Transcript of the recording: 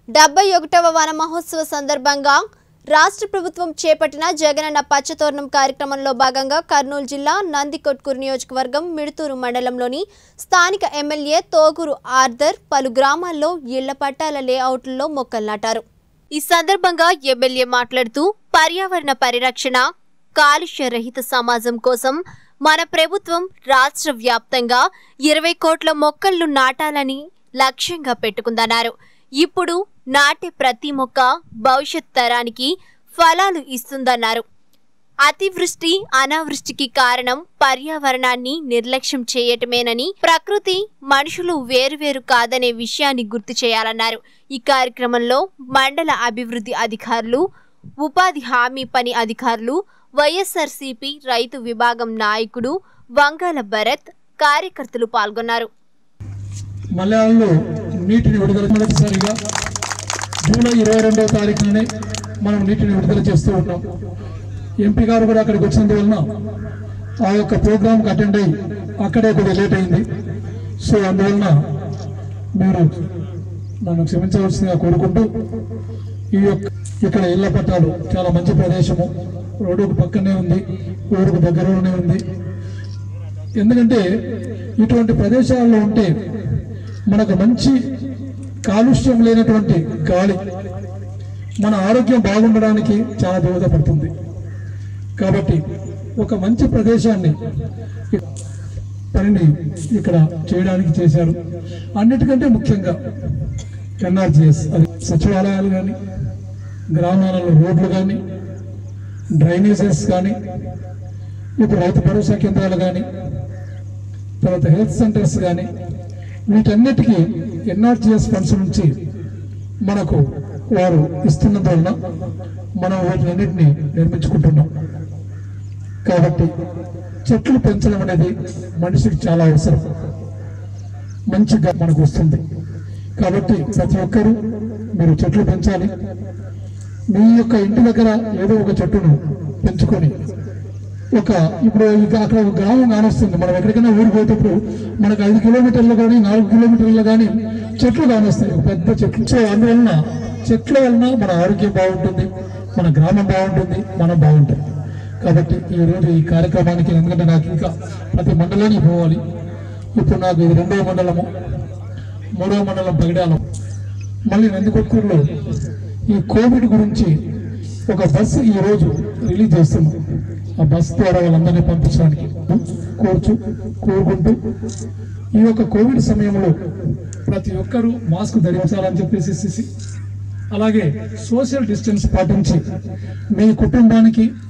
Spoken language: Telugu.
డెబ్బై ఒకటవ వన మహోత్సవ సందర్భంగా రాష్ట్ర ప్రభుత్వం చేపట్టిన జగనన్న పచ్చతోరణం కార్యక్రమంలో భాగంగా కర్నూలు జిల్లా నందికొట్కూరు నియోజకవర్గం మిడుతూరు మండలంలోని స్థానిక ఎమ్మెల్యే తోగూరు ఆర్దర్ పలు గ్రామాల్లో ఇళ్ల పట్టాల లేఅవుట్లలో మొక్కలు నాటారు ఈ సందర్భంగా ఎమ్మెల్యే మాట్లాడుతూ పర్యావరణ పరిరక్షణ కాలుష్య రహిత సమాజం కోసం మన ప్రభుత్వం రాష్ట్ర వ్యాప్తంగా ఇరవై కోట్ల మొక్కలను నాటాలని లక్ష్యంగా పెట్టుకుందన్నారు ఇప్పుడు నాటే ప్రతి మొక్క భవిష్యత్ తరానికి ఫలాలు ఇస్తుందన్నారు అతివృష్టి అనావృష్టికి కారణం పర్యావరణాన్ని నిర్లక్ష్యం చేయటమేనని ప్రకృతి మనుషులు వేరువేరు కాదనే విషయాన్ని గుర్తు చేయాలన్నారు ఈ కార్యక్రమంలో మండల అభివృద్ధి అధికారులు ఉపాధి హామీ పని అధికారులు వైఎస్ఆర్సీపీ రైతు విభాగం నాయకుడు వంగాల భరత్ కార్యకర్తలు పాల్గొన్నారు మలయాళంలో నీటిని విడుదల మొదటిసారిగా జూలై ఇరవై రెండవ తారీఖునే మనం నీటిని విడుదల చేస్తూ ఉన్నాం ఎంపీ గారు కూడా అక్కడికి వచ్చినందువలన ఆ యొక్క ప్రోగ్రాంకి అటెండ్ అయ్యి అక్కడే కొద్దిగా లేట్ అయింది సో అందువలన మీరు నన్ను క్షమించవలసిందిగా కోరుకుంటూ ఈ యొక్క ఇక్కడ ఇళ్ల పట్టాలు చాలా మంచి ప్రదేశము రోడ్డుకు పక్కనే ఉంది ఊరుకు దగ్గరలోనే ఉంది ఎందుకంటే ఇటువంటి ప్రదేశాల్లో ఉంటే మనకు మంచి కాలుష్యం లేనటువంటి గాలి మన ఆరోగ్యం బాగుండడానికి చాలా దోహదపడుతుంది కాబట్టి ఒక మంచి ప్రదేశాన్ని పనిని ఇక్కడ చేయడానికి చేశారు అన్నిటికంటే ముఖ్యంగా ఎన్ఆర్జిఎస్ అది సచివాలయాలు కానీ గ్రామాలలో రోడ్లు కానీ డ్రైనేజెస్ కానీ ఇప్పుడు రైతు భరోసా కేంద్రాలు కానీ తర్వాత హెల్త్ సెంటర్స్ కానీ వీటన్నిటికీ ఎన్ఆర్జిఎస్ ఫండ్స్ నుంచి మనకు వారు ఇస్తున్నందువలన మనం వీటినన్నిటిని నిర్మించుకుంటున్నాం కాబట్టి చెట్లు పెంచడం అనేది మనిషికి చాలా అవసరం మంచిగా మనకు వస్తుంది కాబట్టి ప్రతి ఒక్కరూ మీరు చెట్లు పెంచాలి మీ యొక్క ఇంటి దగ్గర ఏదో ఒక చెట్టును పెంచుకొని ఒక ఇప్పుడు ఇక అక్కడ ఒక గ్రామం కానొస్తుంది మనం ఎక్కడికైనా ఊరికి పోయేటప్పుడు మనకు ఐదు కిలోమీటర్లు కానీ నాలుగు కిలోమీటర్లు కానీ చెట్లు కానొస్తాయి ఒక పెద్ద చెట్లు సో అందువలన చెట్ల వలన మన ఆరోగ్యం బాగుంటుంది మన గ్రామం బాగుంటుంది మనం బాగుంటుంది కాబట్టి ఈ రోజు ఈ కార్యక్రమానికి ఎందుకంటే నాకు ఇంకా ప్రతి మండలానికి పోవాలి ఇప్పుడు నాకు ఇది రెండవ మండలము మూడవ మండలం పగిడాలం మళ్ళీ నందికొట్కూరులో ఈ కోవిడ్ గురించి ఒక బస్సు ఈ రోజు రిలీజ్ చేస్తున్నాం ఆ బస్ ద్వారా వాళ్ళందరినీ పంపించడానికి కోరుచు కోరుకుంటూ ఈ యొక్క కోవిడ్ సమయంలో ప్రతి ఒక్కరూ మాస్క్ ధరించాలని చెప్పేసి అలాగే సోషల్ డిస్టెన్స్ పాటించి మీ కుటుంబానికి